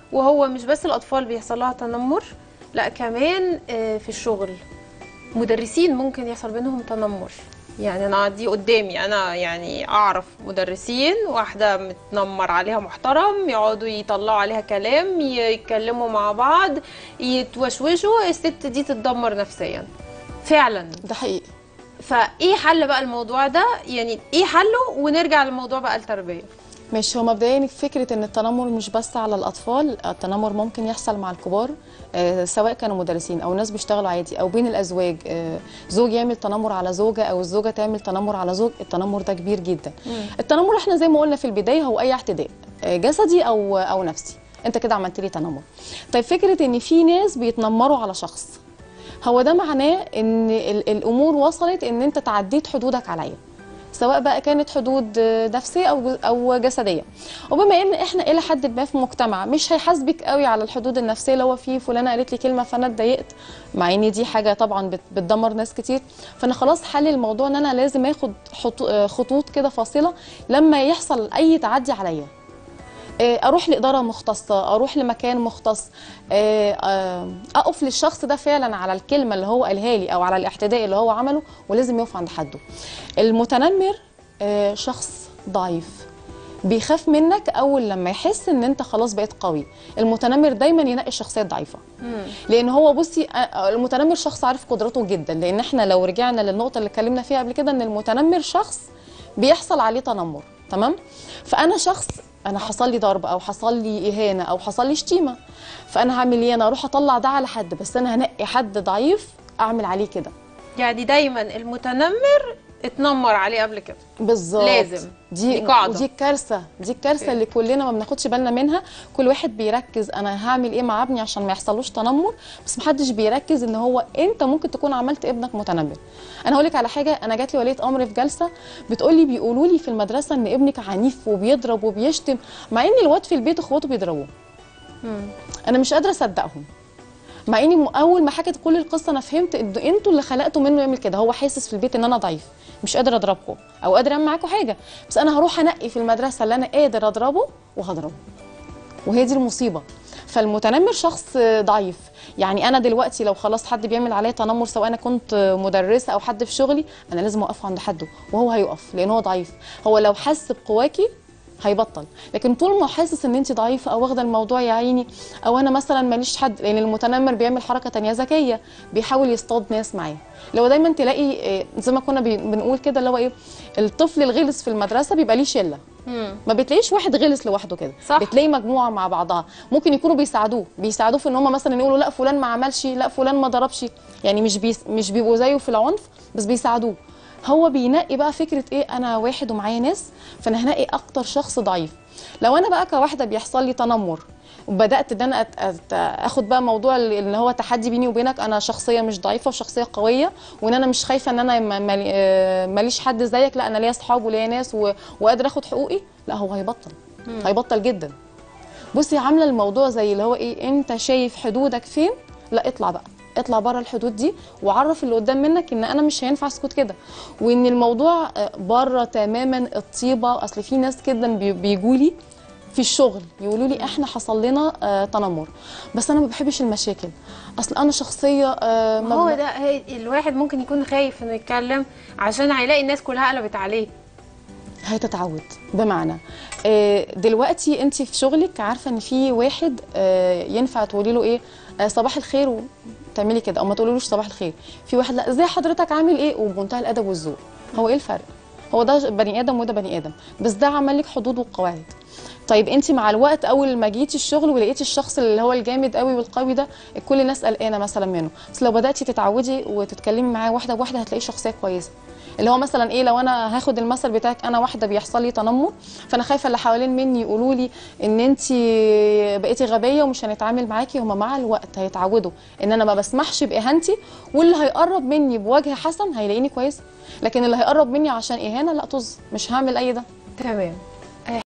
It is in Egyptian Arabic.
وهو مش بس الاطفال بيحصل لها تنمر لا كمان آه، في الشغل مدرسين ممكن يحصل بينهم تنمر يعني انا دي قدامي انا يعني اعرف مدرسين واحده متنمر عليها محترم يقعدوا يطلعوا عليها كلام يتكلموا مع بعض يتوشوشوا الست دي تتدمر نفسيا فعلا ده حقيقي فايه حل بقى الموضوع ده يعني ايه حله ونرجع للموضوع بقى التربيه مش هو مبدئيا فكره ان التنمر مش بس على الاطفال التنمر ممكن يحصل مع الكبار آه، سواء كانوا مدرسين او ناس بيشتغلوا عادي او بين الازواج آه، زوج يعمل تنمر على زوجه او الزوجه تعمل تنمر على زوج التنمر ده كبير جدا التنمر احنا زي ما قلنا في البدايه هو اي اعتداء آه، جسدي او او نفسي انت كده عملت لي تنمر طيب فكره ان في ناس بيتنمروا على شخص هو ده معناه ان ال- الامور وصلت ان انت تعديت حدودك عليا سواء بقى كانت حدود آه، نفسيه او او جسديه وبما ان احنا الى حد ما في مجتمع مش هيحاسبك قوي على الحدود النفسيه اللي هو فيه فلانه قالت لي كلمه فانا اتضايقت مع ان دي حاجه طبعا بت- بتدمر ناس كتير فانا خلاص حل الموضوع ان انا لازم اخد حطو- آه، خطوط كده فاصله لما يحصل اي تعدي عليا آه، اروح لاداره مختصه اروح لمكان مختص آه، آه، اقف للشخص ده فعلا على الكلمه اللي هو قالها لي او على الاعتداء اللي هو عمله ولازم يقف عند حده المتنمر آه، شخص ضعيف بيخاف منك اول لما يحس ان انت خلاص بقيت قوي المتنمر دايما ينقي الشخصيه الضعيفه لان هو بصي آه، المتنمر شخص عارف قدراته جدا لان احنا لو رجعنا للنقطه اللي اتكلمنا فيها قبل كده ان المتنمر شخص بيحصل عليه تنمر تمام فانا شخص انا حصل لي ضرب او حصل لي اهانه او حصل لي شتيمه فانا هعمل ايه انا اروح اطلع ده على حد بس انا هنقي حد ضعيف اعمل عليه كده يعني دايما المتنمر اتنمر عليه قبل كده بالظبط لازم. دي, دي قاعدة. ودي الكارثه دي الكارثه أوكي. اللي كلنا ما بناخدش بالنا منها كل واحد بيركز انا هعمل ايه مع ابني عشان ما يحصلوش تنمر بس محدش بيركز ان هو انت ممكن تكون عملت ابنك متنمر انا هقول لك على حاجه انا جات لي وليه امر في جلسه بتقول لي بيقولوا لي في المدرسه ان ابنك عنيف وبيضرب وبيشتم مع ان الواد في البيت اخواته بيضربوه انا مش قادره اصدقهم مع اني م- اول ما حكت كل القصه انا فهمت ان انتوا اللي خلقتوا منه يعمل كده هو حاسس في البيت ان انا ضعيف مش قادر اضربكم او قادر اعمل معاكم حاجه بس انا هروح انقي في المدرسه اللي انا قادر اضربه وهضربه وهي دي المصيبه فالمتنمر شخص ضعيف يعني انا دلوقتي لو خلاص حد بيعمل عليا تنمر سواء انا كنت مدرسه او حد في شغلي انا لازم اوقفه عند حده وهو هيقف لان هو ضعيف هو لو حس بقواكي هيبطل لكن طول ما حاسس ان انت ضعيفه او واخده الموضوع يا عيني او انا مثلا ماليش حد لان المتنمر بيعمل حركه تانية ذكيه بيحاول يصطاد ناس معاه لو دايما تلاقي إيه، زي ما كنا بي- بنقول كده اللي هو ايه الطفل الغلس في المدرسه بيبقى ليه شله ما بتلاقيش واحد غلس لوحده كده صح. بتلاقي مجموعه مع بعضها ممكن يكونوا بيساعدوه بيساعدوه في ان هم مثلا يقولوا لا فلان ما عملش لا فلان ما ضربش يعني مش بيس مش بيبقوا زيه في العنف بس بيساعدوه هو بينقي بقى فكره ايه انا واحد ومعايا ناس فانا هنقي اكتر شخص ضعيف لو انا بقى كواحده بيحصل لي تنمر وبدات ان انا أت- أت- اخد بقى موضوع ال- اللي هو تحدي بيني وبينك انا شخصيه مش ضعيفه وشخصيه قويه وان انا مش خايفه ان انا ما- ما- آه، ماليش حد زيك لا انا ليا اصحاب وليا ناس و- وقادره اخد حقوقي لا هو هيبطل هيبطل جدا بصي عامله الموضوع زي اللي هو ايه انت شايف حدودك فين لا اطلع بقى اطلع بره الحدود دي وعرف اللي قدام منك ان انا مش هينفع اسكت كده وان الموضوع آه، بره تماما الطيبه اصل في ناس كده بيجوا لي في الشغل يقولوا لي احنا حصل لنا آه تنمر بس انا ما بحبش المشاكل اصل انا شخصيه آه ما هو ده هي الواحد ممكن يكون خايف انه يتكلم عشان هيلاقي الناس كلها قلبت عليه هتتعود بمعنى آه، دلوقتي انت في شغلك عارفه ان في واحد آه، ينفع تقولي له ايه آه، صباح الخير وتعملي كده او ما تقوليلوش صباح الخير في واحد لا ازاي حضرتك عامل ايه وبمنتهى الادب والذوق هو ايه الفرق هو ده بني ادم وده بني ادم بس ده عمل لك حدود وقواعد طيب انت مع الوقت اول ما جيتي الشغل ولقيتي الشخص اللي هو الجامد قوي والقوي ده كل الناس قلقانه مثلا منه بس لو بداتي تتعودي وتتكلمي معاه واحده بواحده هتلاقيه شخصيه كويسه اللي هو مثلا ايه لو انا هاخد المثل بتاعك انا واحده بيحصل لي تنمر فانا خايفه اللي حوالين مني يقولوا لي ان انت بقيتي غبيه ومش هنتعامل معاكي هم مع الوقت هيتعودوا ان انا ما بسمحش باهانتي واللي هيقرب مني بوجه حسن هيلاقيني كويسه لكن اللي هيقرب مني عشان اهانه لا طز مش هعمل اي ده تمام